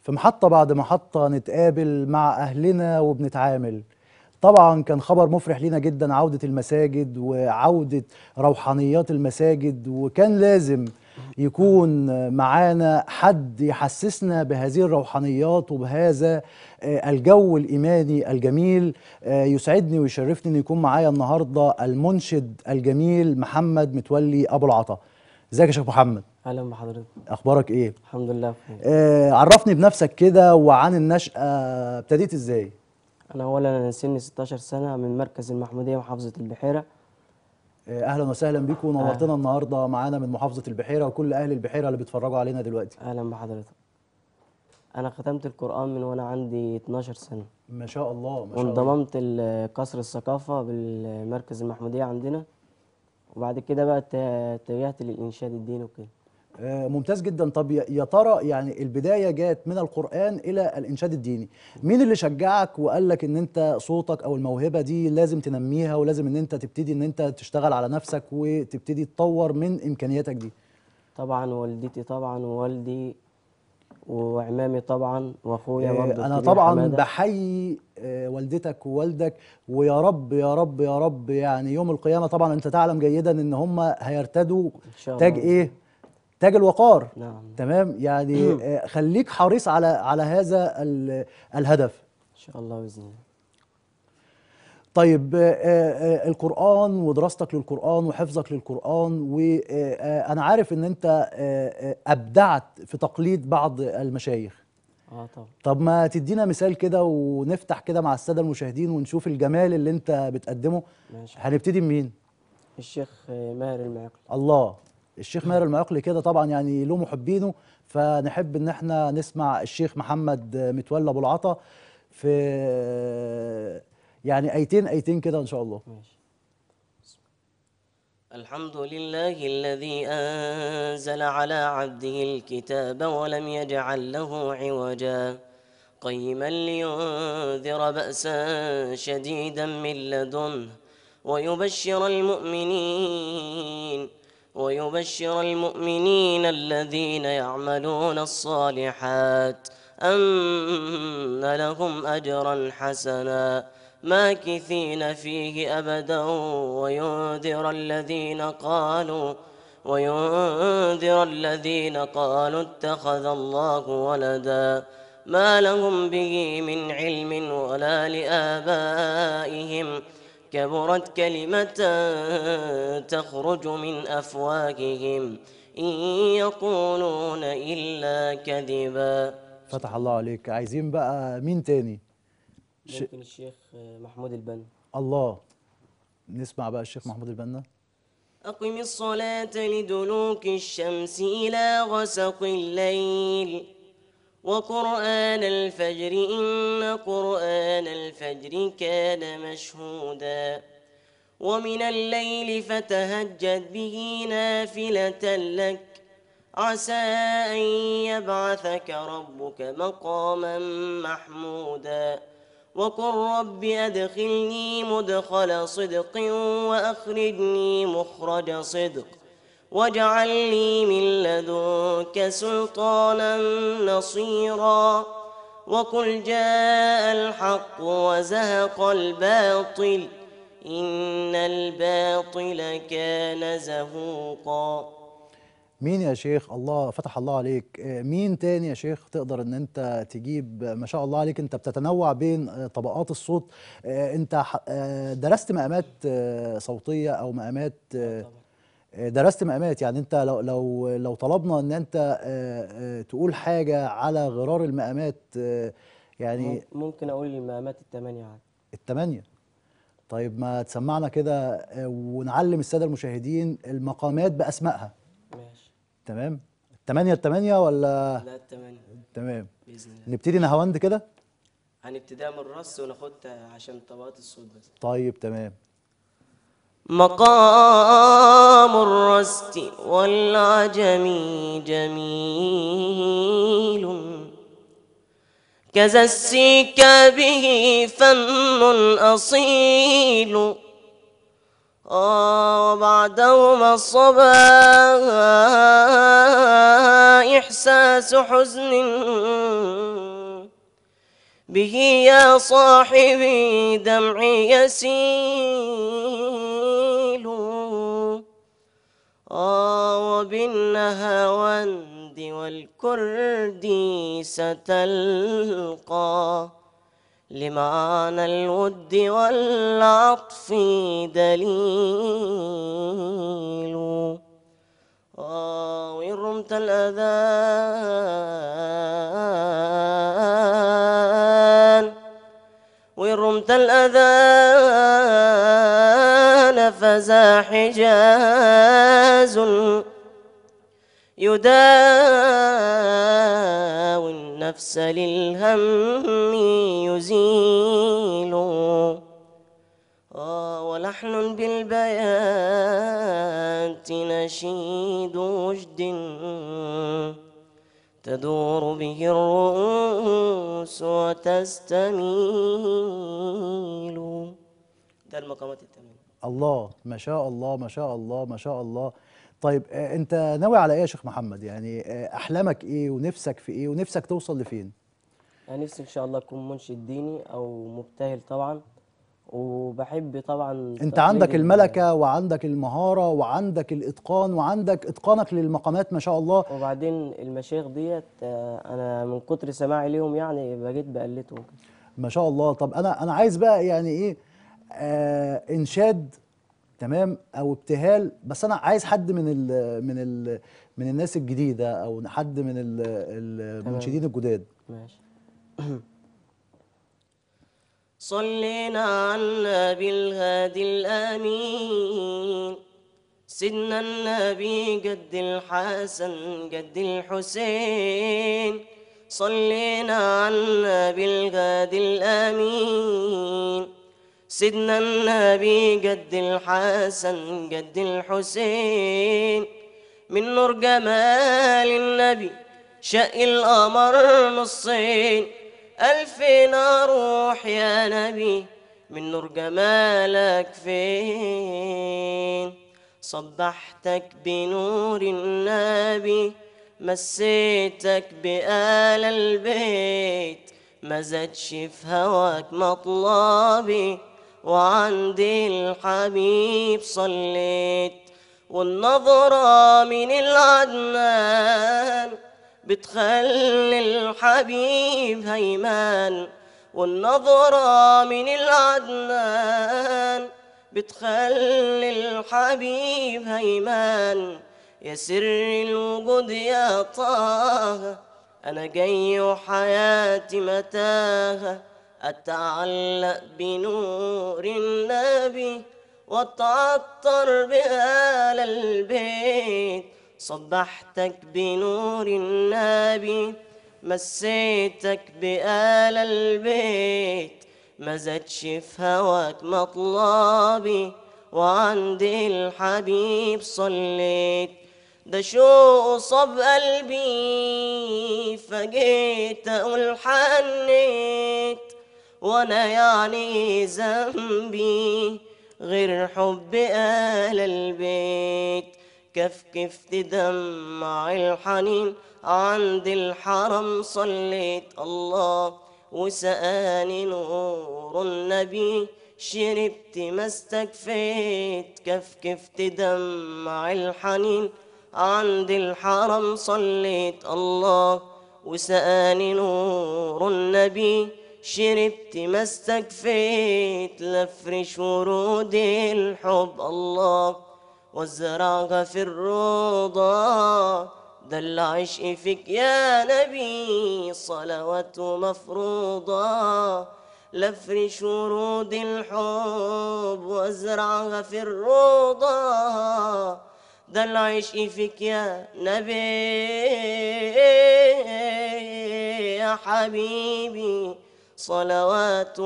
في محطة بعد محطة نتقابل مع أهلنا وبنتعامل طبعا كان خبر مفرح لينا جدا عودة المساجد وعودة روحانيات المساجد وكان لازم يكون معانا حد يحسسنا بهذه الروحانيات وبهذا آه، الجو الإيماني الجميل آه، يسعدني ويشرفني أن يكون معايا النهاردة المنشد الجميل محمد متولي أبو العطا ازيك يا شيخ محمد اهلا بحضرتك أخبارك إيه؟ الحمد لله بخير آه، عرفني بنفسك كده وعن النشأة ابتديت ازاي؟ انا اولا انا سني 16 سنه من مركز المحموديه محافظه البحيره آه، اهلا وسهلا بيكم ونورتنا النهارده معانا من محافظة البحيرة وكل اهل البحيرة اللي بيتفرجوا علينا دلوقتي اهلا بحضرتك انا ختمت القران من وانا عندي 12 سنه ما شاء الله ما شاء الله وانضممت لقصر الثقافه بالمركز المحموديه عندنا وبعد كده بقى ات- اتجهت للانشاد الديني وكده آه، ممتاز جدا طب يا يا ترى يعني البداية جات من القرآن إلى الإنشاد الديني مين اللي شجعك وقال لك إن أنت صوتك أو الموهبة دي لازم تنميها ولازم إن أنت تبتدي إن أنت تشتغل على نفسك وتبتدي تطور من إمكانياتك دي طبعا والدتي طبعا ووالدي وعمامي طبعا واخويا آه، برضه أنا الكبير طبعا حمادة. بحيي آه، والدتك ووالدك ويا رب يا رب يا رب يعني يوم القيامة طبعا أنت تعلم جيدا إن هم هيرتدوا إن شاء تاج الله. إيه؟ تاج الوقار نعم تمام يعني آه، خليك حريص على على هذا ال- الهدف ان شاء الله باذن الله طيب آه، آه، القرآن ودراستك للقرآن وحفظك للقرآن وأنا عارف إن أنت آه، آه، أبدعت في تقليد بعض المشايخ اه طبعا طب ما تدينا مثال كده ونفتح كده مع السادة المشاهدين ونشوف الجمال اللي أنت بتقدمه ماشي هنبتدي بمين؟ الشيخ ماهر المعقل الله الشيخ ماهر المعقلي كده طبعا يعني له محبينه فنحب ان احنا نسمع الشيخ محمد متولى ابو العطا في يعني ايتين ايتين كده ان شاء الله ماشي الحمد لله الذي أنزل على عبده الكتاب ولم يجعل له عوجا قيما لينذر بأسا شديدا من لدنه ويبشر المؤمنين ويبشر المؤمنين الذين يعملون الصالحات أن لهم أجرا حسنا ماكثين فيه أبدا وينذر الذين قالوا وينذر الذين قالوا اتخذ الله ولدا ما لهم به من علم ولا لآبائهم كبرت كلمة تخرج من أفواههم إن يقولون إلا كذبا فتح الله عليك عايزين بقى مين تاني ش- ممكن الشيخ محمود البنا الله نسمع بقى الشيخ محمود البنا أقم الصلاة لدلوك الشمس إلى غسق الليل وقرآن الفجر إن قرآن الفجر كان مشهودا ومن الليل فتهجد به نافلة لك عسى أن يبعثك ربك مقاما محمودا وقل رب أدخلني مدخل صدق وأخرجني مخرج صدق واجعل لي من لدنك سلطانا نصيرا وقل جاء الحق وزهق الباطل إن الباطل كان زهوقا مين يا شيخ الله فتح الله عليك آه، مين تاني يا شيخ تقدر ان انت تجيب آه، ما شاء الله عليك انت بتتنوع بين آه، طبقات الصوت آه، انت ح- آه، درست مقامات آه، صوتية او مقامات آه، آه، درست مقامات يعني انت لو لو لو طلبنا ان انت آه، آه، تقول حاجة على غرار المقامات آه، يعني ممكن أقول المقامات الثمانية عادي التمانية طيب ما تسمعنا كده آه، ونعلم السادة المشاهدين المقامات بأسمائها ماشي تمام التمانية التمانية ولا لا الثمانية تمام بإذن الله نبتدي نهاوند كده هنبتديها من الرص وناخدها عشان طبقات الصوت بس طيب تمام مقام الرست والعجم جميل كذا السيك به فن أصيل آه وبعدهما الصبا إحساس حزن به يا صاحبي دمعي يسيل آه وبالنهاوند والكرد ستلقى لمعنى الود والعطف دليل آه وإن رمت الأذان وإن رمت الأذان فذا حجاز يداوي النفس للهم يزيل آه ولحن بالبيات نشيد وجد تدور به الرؤوس وتستميل ده المقامات التمام الله ما شاء الله ما شاء الله ما شاء الله طيب آه، انت ناوي على ايه يا شيخ محمد يعني آه، احلامك ايه ونفسك في ايه ونفسك توصل لفين أنا نفسي إن شاء الله أكون منشد ديني أو مبتهل طبعا وبحب طبعا انت تقليد عندك ال- الملكة وعندك المهارة وعندك الاتقان وعندك اتقانك للمقامات ما شاء الله وبعدين المشايخ ديت آه، أنا من كتر سماعي ليهم يعني بقيت بقلدهم ما شاء الله طب انا انا عايز بقى يعني ايه آه انشاد تمام او ابتهال بس انا عايز حد من ال من ال من الناس الجديده او حد من ال- المنشدين الجداد ماشي صلينا على النبي الهادي الأمين سيدنا النبي قد الحسن قد الحسين صلينا على النبي الهادي الأمين سيدنا النبي قد الحسن قد الحسين من نور جمال النبي شق القمر نصين ألفين روح يا نبي من نور جمالك فين صبحتك بنور النبي مسيتك بآل البيت ما زادش في هواك مطلبي وعندي الحبيب صليت والنظرة من العدنان بتخلي الحبيب هيمان والنظرة من العدنان بتخلي الحبيب هيمان يا سر الوجود يا طه أنا جاي وحياتي متاهة أتعلق بنور النبي وأتعطر بآل البيت صبحتك بنور النبي مسيتك بآل البيت ما زادش في هواك مطلبي وعندي الحبيب صليت ده شو صب قلبي فجيت اقول حنيت وانا يعني ذنبي غير حب اهل البيت كف كف تدمع الحنين عند الحرم صليت الله وسقاني نور النبي شربت ما استكفيت كف كف تدمع الحنين عند الحرم صليت الله وسقاني نور النبي شربت ما استكفيت لفرش ورود الحب الله وازرعها في الروضة ده العشق فيك يا نبي صلوات مفروضة لفرش ورود الحب وازرعها في الروضة ده العشق فيك يا نبي يا حبيبي صلوات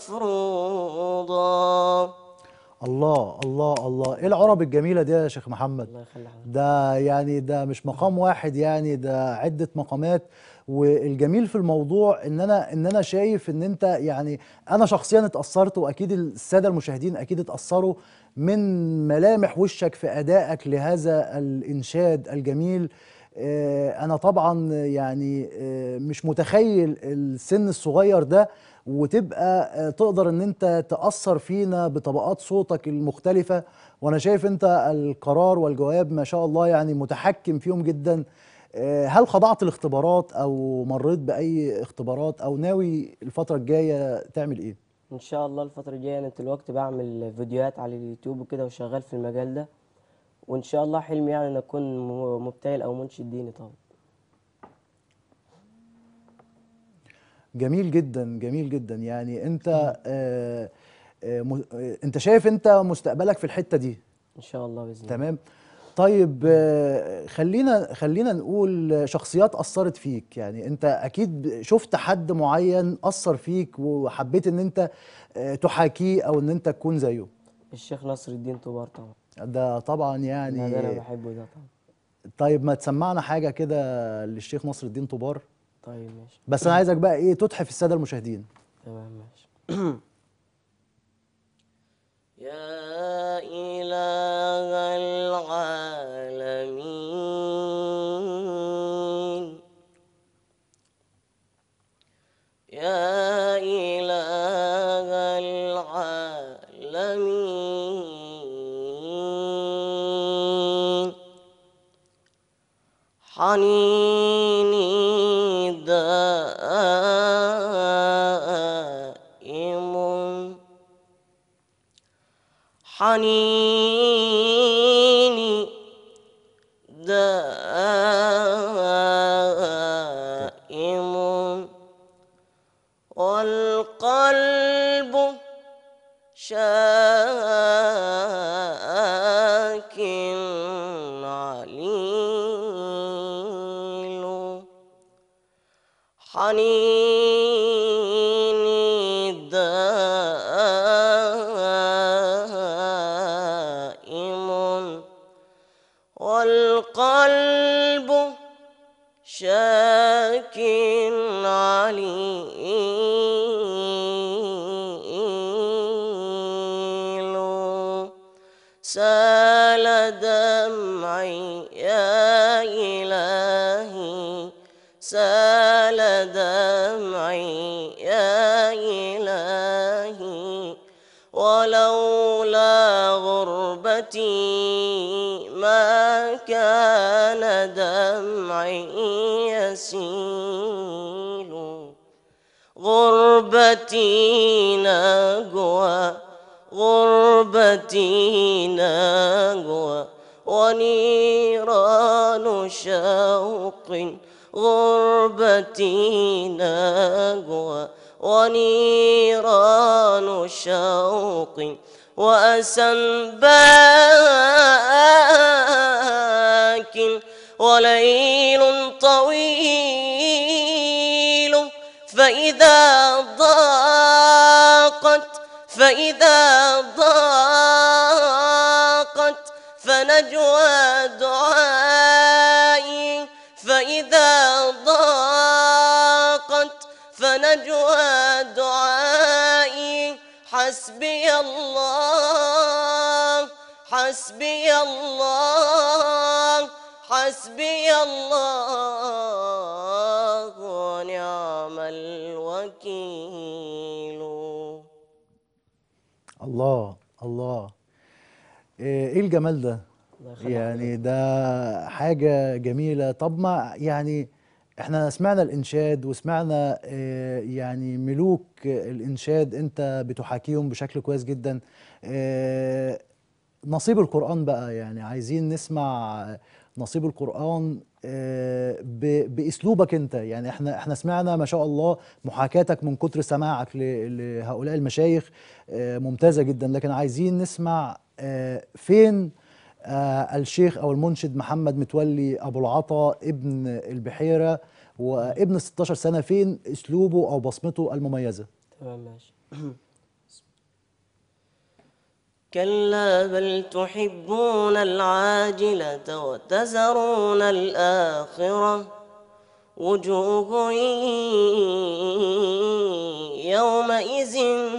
مفروضة الله الله الله ايه العرب الجميله دي يا شيخ محمد الله يخلي حضرتك ده يعني ده مش مقام واحد يعني ده عده مقامات والجميل في الموضوع ان انا ان انا شايف ان انت يعني انا شخصيا اتاثرت واكيد الساده المشاهدين اكيد اتاثروا من ملامح وشك في ادائك لهذا الانشاد الجميل آه، انا طبعا يعني آه، مش متخيل السن الصغير ده وتبقى آه، تقدر ان انت تاثر فينا بطبقات صوتك المختلفه وانا شايف انت القرار والجواب ما شاء الله يعني متحكم فيهم جدا آه، هل خضعت الاختبارات او مريت باي اختبارات او ناوي الفتره الجايه تعمل ايه ان شاء الله الفتره الجايه انا دلوقتي بعمل فيديوهات على اليوتيوب وكده وشغال في المجال ده وان شاء الله حلمي يعني ان اكون م- مبتهل او منشد ديني طبعا جميل جدا جميل جدا يعني انت آه، آه، م- آه، انت شايف انت مستقبلك في الحته دي ان شاء الله باذن الله تمام طيب آه، خلينا خلينا نقول شخصيات اثرت فيك يعني انت اكيد شفت حد معين اثر فيك وحبيت ان انت آه، تحاكيه او ان انت تكون زيه الشيخ نصر الدين طوبار طبعا ده طبعا ده انا يعني بحبه ده طبعا طيب ما تسمعنا حاجه كده للشيخ نصر الدين طوبار طيب ماشي بس انا عايزك بقى ايه تتحف الساده المشاهدين تمام ماشي يا إله العالمين يا إله العالمين حنيني دائم حنيني دائم والقلب شاك عليل حنيني دائم والقلب شاك عليل سال دمعي يا إلهي سال دمعي يا إلهي ولولا غربتي ما كان دمعي يسيل غربتي نجوى غربتي نجوى ونيران شوق غربتي نجوى ونيران شوق وأسى باك وليل طويل فإذا ضاقت فإذا ضاقت فنجوى دعائي فإذا ضاقت فنجوى دعائي حسبي الله حسبي الله حسبي الله ونعم الوكيل الله الله ايه إيه الجمال ده الله يخليك يعني ده حاجة جميلة طب ما يعني احنا سمعنا الإنشاد وسمعنا آه، يعني ملوك الإنشاد انت بتحاكيهم بشكل كويس جدا آه، نصيب القرآن بقى يعني عايزين نسمع نصيب القرآن آه، ب- بأسلوبك انت يعني احنا احنا سمعنا ما شاء الله محاكاتك من كتر سماعك ل- لهؤلاء المشايخ آه، ممتازة جدا لكن عايزين نسمع آه، فين آه، الشيخ او المنشد محمد متولي ابو العطا ابن البحيره وابن 16 سنه فين اسلوبه او بصمته المميزه تمام ماشي كلا بل تحبون العاجلة وتذرون الآخرة وجوه يومئذ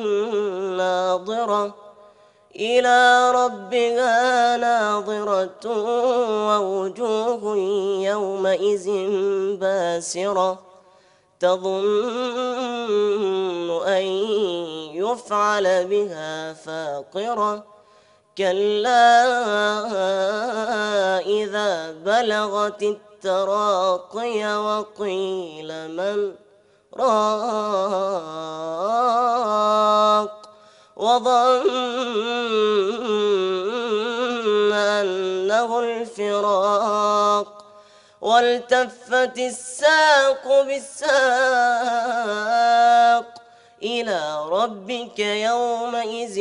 ناظرة إلى ربها ناظرة ووجوه يومئذ باسرة تظن أن يفعل بها فاقرة كلا إذا بلغت التراقي وقيل من راق وظن أنه الفراق والتفت الساق بالساق إلى ربك يومئذ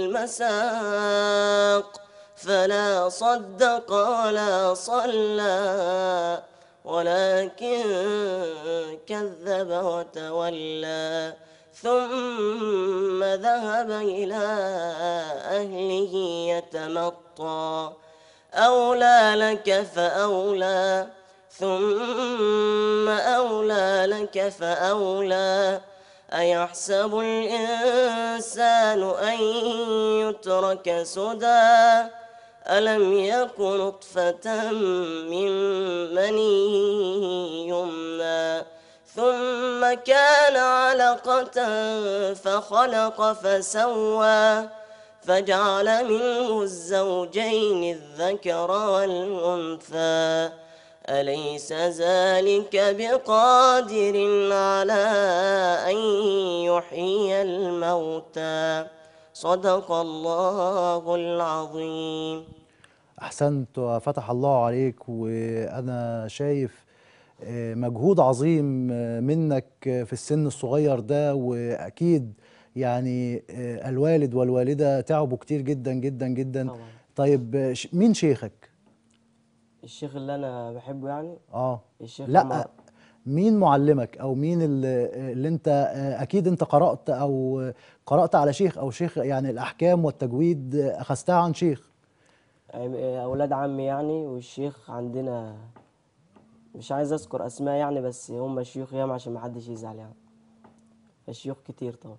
المساق فلا صدق ولا صلى ولكن كذب وتولى ثم ذهب إلى أهله يتمطى أولى لك فأولى ثم أولى لك فأولى أيحسب الإنسان أن يترك سدى ألم يك نطفة من مني يمنى ثم كان علقة فخلق فسوى فجعل منه الزوجين الذكر والأنثى أليس ذلك بقادر على أن يحيي الموتى صدق الله العظيم احسنت وفتح الله عليك وانا شايف آه، مجهود عظيم آه، منك آه، في السن الصغير ده واكيد يعني آه، الوالد والوالده تعبوا كتير جدا جدا جدا طبعا طيب آه، ش- مين شيخك الشيخ اللي أنا بحبه يعني اه الشيخ لا عمر مين معلمك او مين اللي, اللي انت آه، اكيد انت قرات او آه، قرات على شيخ او شيخ يعني الاحكام والتجويد آه، اخذتها عن شيخ عم- أولاد عمي يعني والشيخ عندنا مش عايز أذكر أسماء يعني بس هم شيوخ ياما عشان محدش يزعل يعني الشيوخ كتير طبعا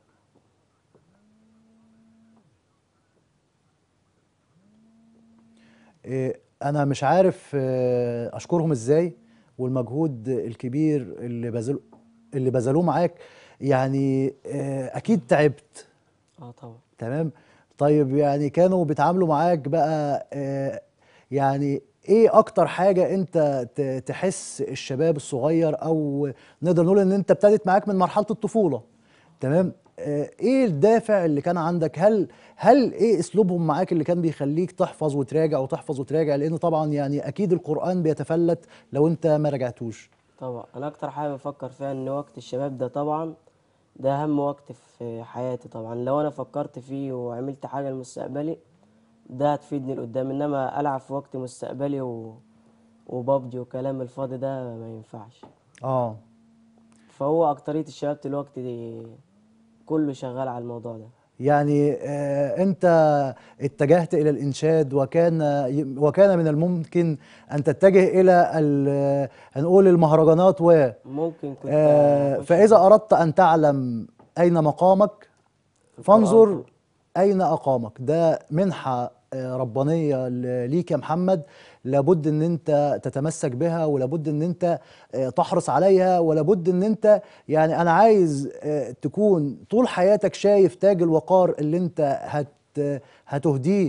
إيه، انا مش عارف آه، اشكرهم ازاي والمجهود الكبير اللي بذلوا اللي بذلوه معاك يعني آه، اكيد تعبت اه طبعا تمام طيب يعني كانوا بيتعاملوا معاك بقى آه، يعني ايه اكتر حاجة انت ت- تحس الشباب الصغير او نقدر نقول ان انت ابتدت معاك من مرحلة الطفولة تمام آه، ايه الدافع اللي كان عندك هل هل ايه اسلوبهم معاك اللي كان بيخليك تحفظ وتراجع وتحفظ وتراجع لان طبعا يعني اكيد القرآن بيتفلت لو انت ما راجعتوش طبعا انا اكتر حاجه بفكر فيها ان وقت الشباب ده طبعا ده اهم وقت في حياتي طبعا لو انا فكرت فيه وعملت حاجه لمستقبلي ده هتفيدني لقدام انما العب في وقت مستقبلي و... وبابجي وكلام الفاضي ده ما ينفعش اه فهو اكترية الشباب دلوقتي دي كله شغال على الموضوع ده يعني آه، انت اتجهت الى الانشاد وكان وكان من الممكن ان تتجه الى ال- هنقول المهرجانات و ممكن كنت آه، أخش فاذا اردت ان تعلم اين مقامك فانظر القرآن. اين اقامك ده منحه آه، ربانيه ل- ليك يا محمد لابد ان انت تتمسك بها ولابد ان انت آه، تحرص عليها ولابد ان انت يعني انا عايز آه، تكون طول حياتك شايف تاج الوقار اللي انت هت هتهديه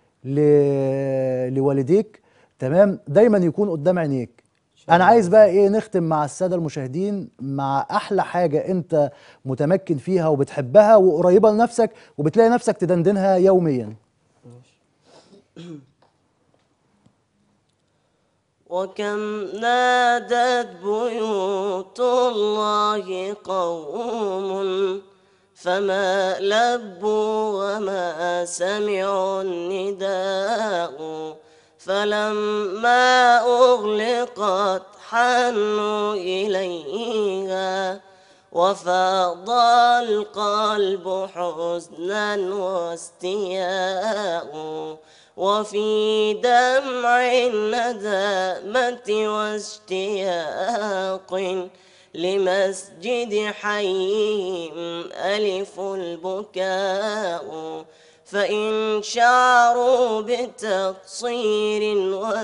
ل- لوالديك تمام دايما يكون قدام عينيك شاء انا الله عايز بقى ايه نختم مع الساده المشاهدين مع احلى حاجه انت متمكن فيها وبتحبها وقريبه لنفسك وبتلاقي نفسك تدندنها يوميا ماشي. وكم نادت بيوت الله قوم فما لبوا وما سمعوا النداء فلما أغلقت حنوا إليها وفاض القلب حزنا واستياء وفي دمع الندامة واشتياق لمسجد حيهم ألف البكاء فإن شعروا بتقصير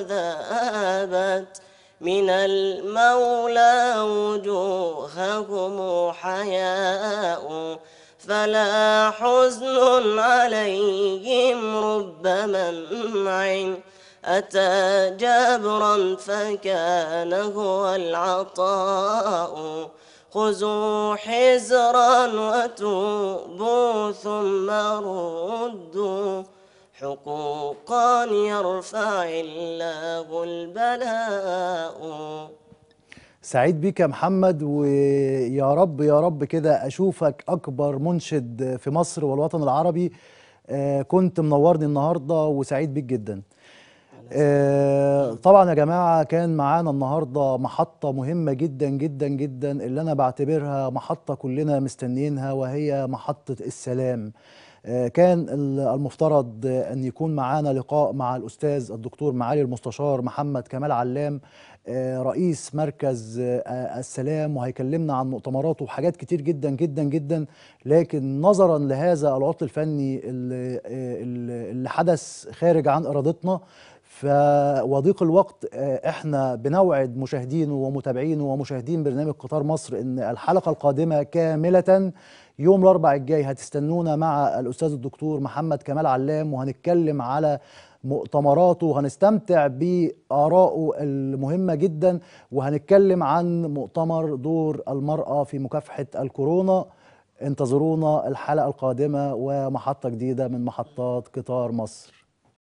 وذابت من المولى وجوههم حياء فلا حزن عليهم رب منع أتى جبرا فكان هو العطاء خذوا حزرا وتوبوا ثم ردوا حقوقا يرفع الله البلاء سعيد بيك يا محمد ويا رب يا رب كده اشوفك اكبر منشد في مصر والوطن العربي آه، كنت منورني النهارده وسعيد بيك جدا آه، طبعا يا جماعه كان معانا النهارده محطه مهمه جدا جدا جدا اللي انا بعتبرها محطه كلنا مستنيينها وهي محطه السلام آه، كان ال- المفترض آه، ان يكون معانا لقاء مع الاستاذ الدكتور معالي المستشار محمد كمال علام آه، رئيس مركز آه، السلام وهيكلمنا عن مؤتمراته وحاجات كتير جدا جدا جدا لكن نظرا لهذا العطل الفني اللي, آه، اللي اللي حدث خارج عن ارادتنا ف وضيق الوقت آه، احنا بنوعد مشاهدينه ومتابعينه ومشاهدين برنامج قطار مصر ان الحلقه القادمه كامله يوم الاربع الجاي هتستنونا مع الاستاذ الدكتور محمد كمال علام وهنتكلم على مؤتمراته وهنستمتع بآرائه المهمة جدا وهنتكلم عن مؤتمر دور المرأة في مكافحة الكورونا انتظرونا الحلقة القادمة ومحطة جديدة من محطات قطار مصر